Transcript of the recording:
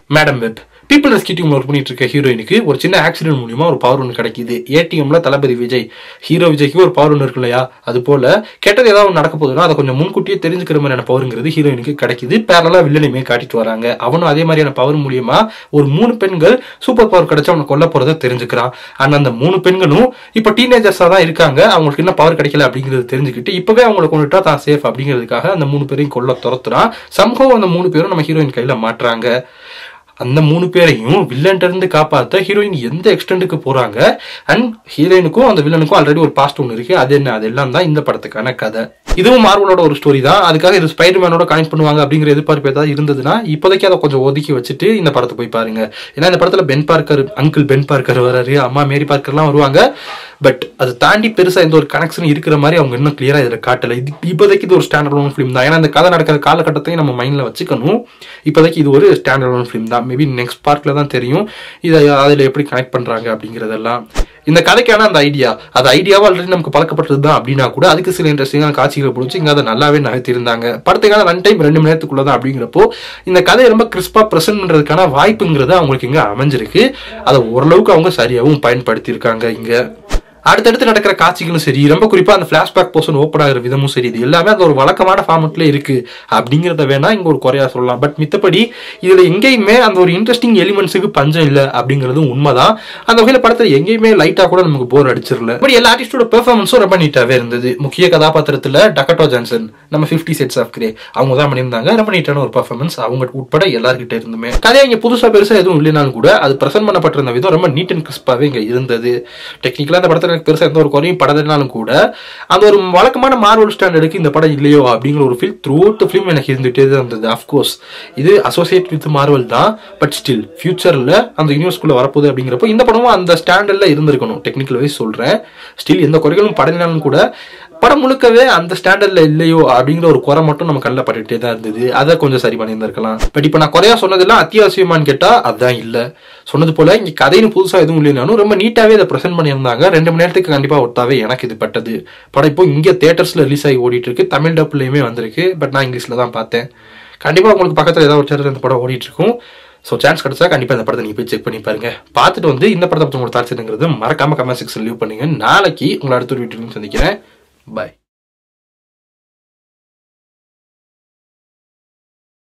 madam web people rescue team work பண்ணிட்டு இருக்க ஹீரோயினுக்கு ஒரு சின்ன ஆக்சிடென்ட் மூலியமா ஒரு பவர் ஒன்று கிடைக்குது ஏடிஎம்ல தளபதி விஜய் ஹீரோ விஜய்க்கு ஒரு பவர் ஒன்று இருக்கு இல்லையா அது போல கெட்டது ஏதாவது ஒன்று நடக்க போதுன்னா அதை கொஞ்சம் முன்கூட்டியே தெரிஞ்சுக்கிற மாதிரியான பவருங்கிறது ஹீரோயினுக்கு கிடைக்குது பேரலா வில்லனையுமே காட்டிட்டு வராங்க அவனும் அதே மாதிரியான பவர் மூலியமா ஒரு மூணு பெண்கள் சூப்பர் பவர் கிடைச்சா அவனை கொல்ல போறதை தெரிஞ்சுக்கிறான் ஆனா அந்த மூணு பெண்களும் இப்ப டீனேஜர்ஸா தான் இருக்காங்க அவங்களுக்கு என்ன பவர் கிடைக்கல அப்படிங்கறது தெரிஞ்சுக்கிட்டு இப்பவே அவங்களை கொண்டுட்டா தான் சேஃப் அப்படிங்கிறதுக்காக அந்த மூணு பேரையும் கொல்ல துரத்துறான் சம்பவம் அந்த மூணு பேரும் நம்ம ஹீரோயின் கையில மாட்டுறாங்க அந்த மூணு பேரையும் வில்லன்ட்ட இருந்து காப்பாத்த ஹீரோயின் எந்த எக்ஸ்டெண்டுக்கு போறாங்க அண்ட் ஹீரோயினுக்கும் அந்த வில்லனுக்கும் ஆல்ரெடி ஒரு பாஸ்ட் ஒன்று இருக்கு அது என்ன அதெல்லாம் தான் இந்த படத்துக்கான கதை இதுவும் மார்வலோட ஒரு ஸ்டோரி தான் அதுக்காக இது ஸ்பைடர்மேனோட கனெக்ட் பண்ணுவாங்க அப்படிங்கிற எதிர்பார்ப்பு ஏதாவது இருந்ததுன்னா இப்போதைக்கு அதை கொஞ்சம் ஒதுக்கி வச்சுட்டு இந்த படத்தை போய் பாருங்க ஏன்னா இந்த படத்துல Ben Parker uncle Ben Parker வராரு அம்மா மேரி பார்க்கர்லாம் வருவாங்க பட் அது தாண்டி பெருசா எந்த ஒரு கனெக்ஷன் இருக்கிற மாதிரி அவங்க இன்னும் கிளியரா இதுல காட்டல இது இப்போதைக்கு இது ஒரு ஸ்டாண்டர்ட் ஒன் ஃபிலிம் தான் ஏன்னா இந்த கதை நடக்கிற காலகட்டத்தையும் நம்ம மைண்ட்ல வச்சுக்கணும் இப்போதைக்கு இது ஒரு ஸ்டாண்டர்ட் ஒன் ஃபிலிம் தான் மேபி நெக்ஸ்ட் பார்ட்ல தான் தெரியும் இதை அதில் எப்படி கனெக்ட் பண்றாங்க அப்படிங்கிறதெல்லாம் இந்த கதைக்கான அந்த ஐடியா அது ஐடியாவா ஆல்ரெடி நமக்கு பழக்கப்பட்டது தான் அப்படின்னா கூட அதுக்கு சில இன்ட்ரெஸ்டிங்கான காட்சிகளை பிடிச்சி இங்க அதை நல்லாவே நகர்த்திருந்தாங்க படத்துக்கான ரன் டைம் ரெண்டு மணி நேரத்துக்குள்ள தான் அப்படிங்கிறப்போ இந்த கதையை ரொம்ப கிறிஸ்பா ப்ரெசென்ட் பண்றதுக்கான வாய்ப்புங்கிறது அவங்களுக்கு இங்க அமைஞ்சிருக்கு அதை ஓரளவுக்கு அவங்க சரியாகவும் பயன்படுத்தியிருக்காங்க இங்க அடுத்தடுத்து நடக்கிற காட்சிகளும் சரி ரொம்ப குறிப்பா அந்த பிளாஷ்பேக் போர்ஷன் ஓப்பன் ஆகிற விதமும் சரி இது எல்லாமே அந்த ஒரு வழக்கமான ஃபார்மெட்ல இருக்கு அப்படிங்கிறத வேணா இங்க ஒரு குறையா சொல்லலாம் பட் மித்தபடி இதுல எங்கேயுமே அந்த ஒரு இன்ட்ரெஸ்டிங் எலிமெண்ட்ஸுக்கு பஞ்சம் இல்லை அப்படிங்கிறதும் உண்மைதான் அந்த வகையில படத்துல எங்கேயுமே லைட்டா கூட நமக்கு போர் அடிச்சிடல பட் எல்லா ஆர்டிஸ்டோட பெர்ஃபார்மன்ஸும் ரொம்ப நீட்டாவே இருந்தது முக்கிய கதாபாத்திரத்துல டக்கட்டோ ஜான்சன் நம்ம ஃபிஃப்டி செட்ஸ் ஆஃப் கிரே அவங்க தான் பண்ணியிருந்தாங்க ரொம்ப நீட்டான ஒரு பெர்ஃபார்மன்ஸ் அவங்க உட்பட எல்லார்கிட்ட இருந்துமே கதையா இங்க புதுசா பெருசா எதுவும் இல்லைனாலும் கூட அது பிரசன்ட் பண்ணப்பட்டிருந்த விதம் ரொம்ப நீட் அண்ட் கிறிஸ்பாவே இங்க இருந்தது டெக்னிக்கலா அந்த படத்துல எனக்கு பெருசா எந்த ஒரு குறையும் படத்தினாலும் கூட அந்த ஒரு வழக்கமான மார்வல் ஸ்டாண்டர்டுக்கு இந்த படம் இல்லையோ அப்படிங்கிற ஒரு ஃபீல் த்ரூ அவுட் ஃபிலிம் எனக்கு இருந்துகிட்டே தான் இருந்தது அஃப்கோர்ஸ் இது அசோசியேட் வித் மார்வல் தான் பட் ஸ்டில் ஃபியூச்சர்ல அந்த யூனிவர்ஸ்குள்ள வரப்போகுது அப்படிங்கிறப்போ இந்த படமும் அந்த ஸ்டாண்டர்ட்ல இருந்திருக்கணும் டெக்னிக்கல் வைஸ் சொல்றேன் ஸ்டில் எந்த குறைகளும் படத்தினாலும் கூட படம் முழுக்கவே அந்த ஸ்டாண்டர்ட்ல இல்லையோ அப்படிங்கிற ஒரு குறை மட்டும் நம்ம கண்ணில் பட்டுட்டே தான் இருந்தது அதை கொஞ்சம் சரி பண்ணியிருந்திருக்கலாம் பட் இப்போ நான் குறையா சொன்னதெல்லாம் அத்தியாவசியமான்னு கேட்டா அதுதான் இல்லை சொன்னது போல இங்க கதைன்னு புதுசா எதுவும் இல்லைனாலும் ரொம்ப நீட்டாவே இதை ப்ரெசென்ட் பண்ணியிருந்தாங்க ரெண்டு மணி நேரத்துக்கு கண்டிப்பா ஒட்டாவே எனக்கு இது பட்டது படம் இப்போ இங்க தியேட்டர்ஸ்ல ரிலீஸ் ஆகி ஓடிட்டு இருக்கு தமிழ் டப்லயுமே வந்திருக்கு பட் நான் இங்கிலீஷ்ல தான் பார்த்தேன் கண்டிப்பா உங்களுக்கு பக்கத்துல ஏதாவது ஒரு தேட்டர் இந்த படம் ஓடிட்டு இருக்கும் ஸோ சான்ஸ் கிடைச்சா கண்டிப்பாக இந்த படத்தை நீங்கள் போய் செக் பண்ணி பாருங்க பார்த்துட்டு வந்து இந்த படத்தை பற்றி உங்களுக்கு தாட்சிங்கிறது மறக்காம கமெண்ட் செக்ஷன் லீவ் பண்ணுங்க நாளைக்கு உங்களை அடுத்த ஒரு வீட்டில் சந்திக்கிறேன் பாய்